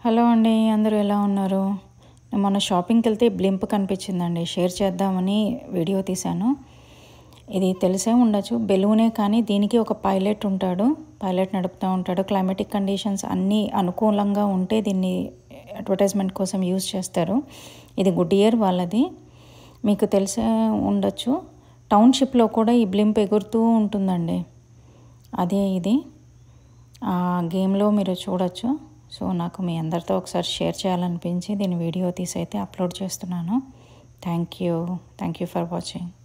hello అండి అందరూ ఎలా ఉన్నారు నేను మొన్న షాపింగ్కి వెళ్తే బ్లింప్ కనిపించిందండి షేర్ చేద్దామని వీడియో తీశాను ఇది తెలిసే ఉండొచ్చు బెలూనే కానీ దీనికి ఒక పైలట్ ఉంటాడు పైలట్ నడుపుతూ ఉంటాడు క్లైమేటిక్ కండిషన్స్ అన్నీ అనుకూలంగా ఉంటే దీన్ని అడ్వర్టైజ్మెంట్ కోసం యూజ్ చేస్తారు ఇది గుడ్ ఇయర్ వాళ్ళది మీకు తెలిసే ఉండొచ్చు టౌన్షిప్లో కూడా ఈ బ్లింప్ ఎగురుతూ ఉంటుందండి అదే ఇది ఆ గేమ్లో మీరు చూడొచ్చు సో నాకు మీ అందరితో ఒకసారి షేర్ చేయాలనిపించి దీని వీడియో తీసి అయితే అప్లోడ్ చేస్తున్నాను thank you thank you for watching